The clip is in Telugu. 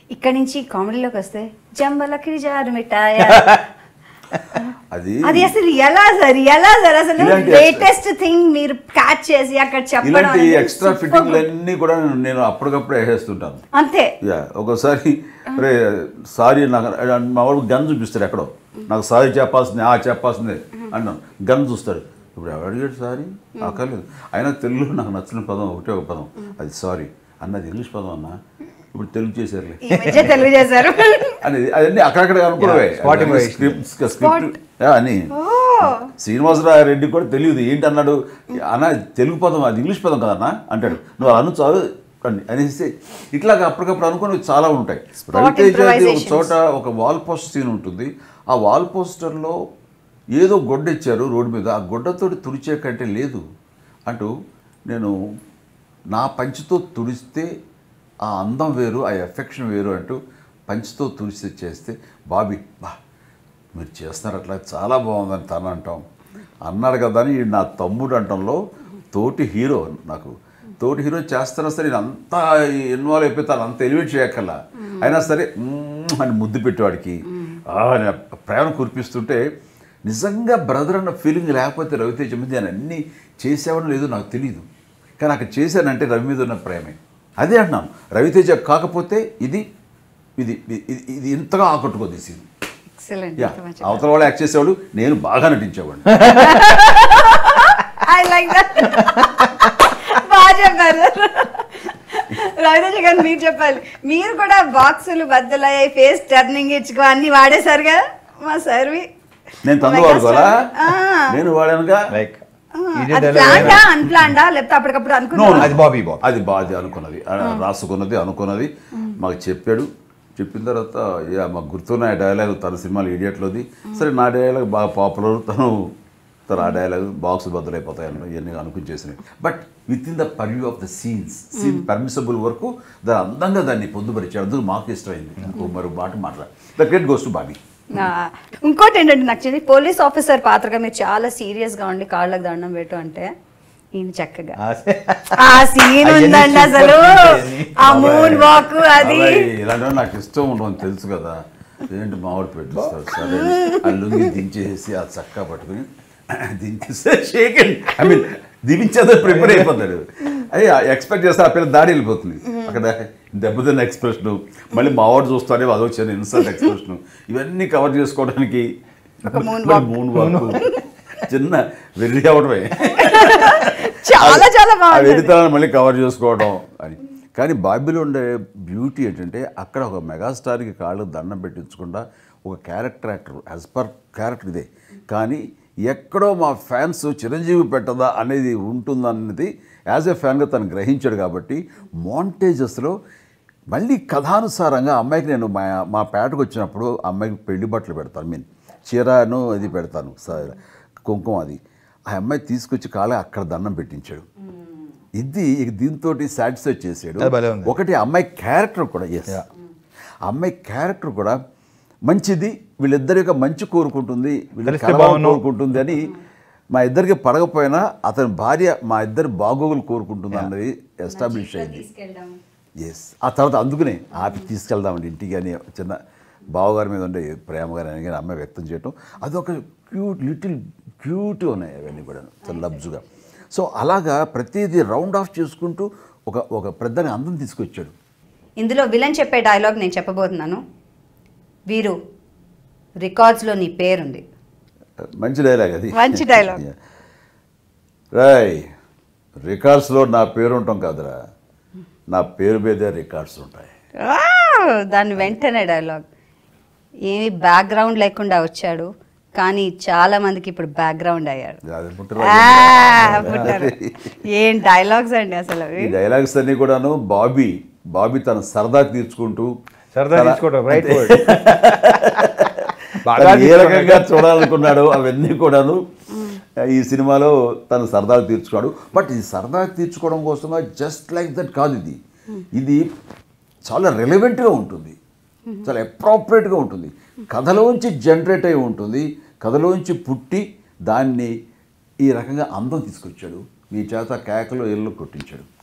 ఇక్కడ నుంచి కామెడీలోకి వస్తే జంబలకి జారు మిఠాయ అది అది అసలు ఎలా సార్ ఎలా సార్ అసలు ఇలాంటి లేటెస్ట్ థింగ్ మీరు క్యాచ్ చేసి అక్కడ చెప్పడం ఇలాంటి అనేది ఎక్స్ట్రా super ఫిట్టింగ్లు good. అన్నీ కూడా నేను అప్పటికప్పుడు వేసేస్తుంటాను అంతే యా ఒకసారి రే సారీ నాకు మా వాడు గన్ చూపిస్తాడు ఎక్కడో నాకు సారీ చెప్పాల్సింది ఆ చెప్పాల్సిందే అన్నాను గన్ చూస్తాడు ఇప్పుడు ఎవరు అడిగాడు సారీ అక్కర్లేదు అయినా తెలుగులో నాకు నచ్చిన పదం ఒకటే ఒక పదం అది సారీ అన్నది ఇంగ్లీష్ పదం అన్న ఇప్పుడు తెలుగు చేశారులే ఈ మధ్య తెలుగు చేశారు అనేది అవన్నీ అక్కడక్కడ అనుకున్నవే Yeah, spot improvisation. Script script అని ఓ శ్రీనివాసరావు రెడ్డి కూడా తెలియదు ఏంటి అన్నాడు అన్న తెలుగు పదం అది ఇంగ్లీష్ పదం కదన్నా అంటాడు నువ్వు అను చాలు అని అనేసి ఇట్లాగా అప్పటికప్పుడు అనుకుని చాలా ఉంటాయి Spot రవితేజ ఒక improvisations. చోట ఒక వాల్ పోస్టర్ సీన్ ఉంటుంది ఆ వాల్ పోస్టర్లో ఏదో గొడ్డ ఇచ్చారు రోడ్డు మీద ఆ గొడ్డతోటి తుడిచే కంటే లేదు అంటూ నేను నా పంచితో తుడిస్తే ఆ అందం వేరు ఆ ఎఫెక్షన్ వేరు అంటూ పంచితో తుడిచి చేస్తే బాబీ బా మీరు చేస్తున్నారు అట్లా చాలా బాగుందని తను అంటాం అన్నాడు కదా అని ఈడు నా తమ్ముడు అంటంలో తోటి హీరో నాకు తోటి హీరో చేస్తున్నా సరే నేను అంతా ఇన్వాల్వ్ అయిపోతాను అంత ఎలివేట్ చేయక్కర్లా అయినా సరే మ్మ్ అని ముద్దు పెట్టేవాడికి ఆ అని ప్రేమ కురిపిస్తుంటే నిజంగా బ్రదర్ అన్న ఫీలింగ్ లేకపోతే రవితేజ మీద నేను అన్నీ చేసేవాడు లేదో నాకు తెలియదు కానీ అక్కడ చేశానంటే రవి మీద ఉన్న ప్రేమే అదే అంటున్నాను రవితేజ కాకపోతే ఇది ఇది ఇది ఇది ఇంతగా ఆకట్టుకోదు ఈ సీన్ ఎక్సలెంట్ యా అవతల వాళ్ళు యాక్ట్ చేసేవాడు నేను బాగా నటించేవాడిని ఐ లైక్ దట్ బాగా చెప్పారు రవితేజ గారు మీరు చెప్పాలి మీరు కూడా బాక్సులు బద్దలయ్యాయి ఫేస్ టర్నింగ్ ఇచ్చుకో అన్ని వాడేశారు కదా మా సర్వి నేను తందు వాడుకోవాలా నేను వాడానుగా లైక్ అది ప్లాండా అన్ప్లాండా లేకపోతే అప్పటికప్పుడు No, అనుకున్నా no. అది బాబీ బాబ్ అది బాగా అనుకున్నది ఆ, రాసుకున్నది అనుకున్నది మాకు చెప్పాడు చెప్పిన తర్వాత యా, మాకు గుర్తున్న డైలాగ్ తన సినిమాలు ఇడియట్లోది సరే నా డైలాగ్ బాగా పాపులర్ తను తను ఆ డైలాగ్ బాక్స్ బద్దలైపోతాయి అన్న ఇవన్నీ అనుకుని చేసినాయి but with in the purview of the scenes scene permissible వరకు దాని అందంగా దాన్ని పొందుపరిచాడు అందుకు మాకు ఇష్టమైంది ఇంకో మరో మాట మాట్లాడు the credit goes to Bobby ఆ, ఇంకోటి ఏంటంటే నాకు తెలిసి పోలీస్ ఆఫీసర్ పాత్రగా మీరు చాలా సీరియస్ గా ఉండి కాళ్ళకు దండం పెట్టు అంటే ఈయన చక్కగా ఆ సీన్ ఉందండి అసలు ఆ మూన్ వాక్ అది అలా ఇలాంటివి నాకు ఇష్టం ఉండవని తెలుసు కదా ఏంటి మామిడి పెట్టిస్తాడు సరే ఆ లుంగి దించేసి ఆ చక్కా పట్టుకుని దించేస్తే షేక్ ఐ మీన్ దించేదో ప్రిపేర్ అయిపోతాడు అది ఎక్స్పెక్ట్ చేస్తే ఆ పిల్ల దాడి వెళ్ళిపోతుంది అక్కడ దెబ్బతిన్న ఎక్స్ప్రెషన్ మళ్ళీ మావాడు చూస్తానే అదో చిన్న ఇన్సల్ట్ ఎక్స్ప్రెషన్ ఇవన్నీ కవర్ చేసుకోవడానికి ఒక moon walk. మూన్ వాక్ చిన్న వెర్రి అవడమే చాలా చాలా ఆ బాగుంది వెరితనాన్ని మళ్ళీ కవర్ చేసుకోవడం అని కానీ బాబీలో ఉండే బ్యూటీ ఏంటంటే అక్కడ ఒక మెగాస్టార్కి కాళ్ళు దండం పెట్టించకుండా ఒక character actor as per character ఇదే కానీ ఎక్కడో మా ఫ్యాన్స్ చిరంజీవి పెట్టదా అనేది ఉంటుందన్నది యాజ్ ఎ ఫ్యాన్గా తను గ్రహించాడు కాబట్టి మాంటేజెస్లో మళ్ళీ కథానుసారంగా అమ్మాయికి నేను మా మా పేటకు వచ్చినప్పుడు అమ్మాయికి పెళ్లి బట్టలు పెడతాను మీన్ చీరను అది పెడతాను స- కుంకుమ అది ఆ అమ్మాయి తీసుకొచ్చి కాళ్ళ అక్కడ దండం పెట్టించాడు ఇది ఇక దీంతో సాటిస్ఫై చేసాడు అది భలే ఉంది. ఒకటి ఆ అమ్మాయి క్యారెక్టర్ కూడా ఎస్ అమ్మాయి క్యారెక్టర్ కూడా మంచిది వీళ్ళిద్దరి యొక్క మంచి కోరుకుంటుంది వీళ్ళ తెలిస్తే కలవాలని బాగున్నావు. కోరుకుంటుంది అని మా ఇద్దరికి పడకపోయినా అతని భార్య మా ఇద్దరి బాగోగులు కోరుకుంటుంది అన్నది ఎస్టాబ్లిష్ అయింది ఎస్ ఆ తర్వాత అందుకనే ఆపి తీసుకెళ్దామండి ఇంటికి అని చిన్న బావగారి మీద ఉండే ప్రేమ గారి అని కానీ అమ్మాయి వ్యక్తం చేయటం అదొక క్యూట్ లిటిల్ క్యూట్ ఉన్నాయి అవన్నీ కూడా చాలా లబ్జుగా సో అలాగా ప్రతిదీ రౌండ్ ఆఫ్ చేసుకుంటూ ఒక ఒక పెద్దని అందం తీసుకొచ్చాడు ఇందులో విలన్ చెప్పే డైలాగ్ నేను చెప్పబోతున్నాను వీరు రికార్డ్స్లో నీ పేరుంది మంచి డైలాగ్ అది మంచి dialogue. రాయ్ రికార్డ్స్లో నా పేరు ఉంటాం కాదురా నా పేరు మీదే రికార్డ్స్ ఉంటాయి వావ్! దాని వెంటనే డైలాగ్ ఏమి బ్యాక్గ్రౌండ్ లేకుండా వచ్చాడు కానీ చాలా మందికి ఇప్పుడు బ్యాక్గ్రౌండ్ అయ్యాడు అది ఆ, పుట్టరాజు. పుట్టారు. ఏం డైలాగ్స్ అండి అసలు అవి. ఈ డైలాగ్స్ అన్ని కూడాను బాబీ బాబీ తన సరదా తీర్చుకుంటూ సరదా తన- తీసుకోవడం రైట్ వర్డ్ తను ఏ రకంగా చూడాలనుకున్నాడో అవన్నీ కూడాను ఈ సినిమాలో తను సరదాలు తీర్చుకోడు బట్ ఈ సరదా తీర్చుకోవడం కోసంగా జస్ట్ లైక్ దట్ కాదు ఇది ఇది చాలా రెలవెంట్గా ఉంటుంది చాలా అప్రాపరేట్గా ఉంటుంది కథలోంచి జనరేట్ అయి ఉంటుంది కథలోంచి పుట్టి దాన్ని ఈ రకంగా అందం తీసుకొచ్చాడు మీ చేత కేకలు ఎల్లు కొట్టించాడు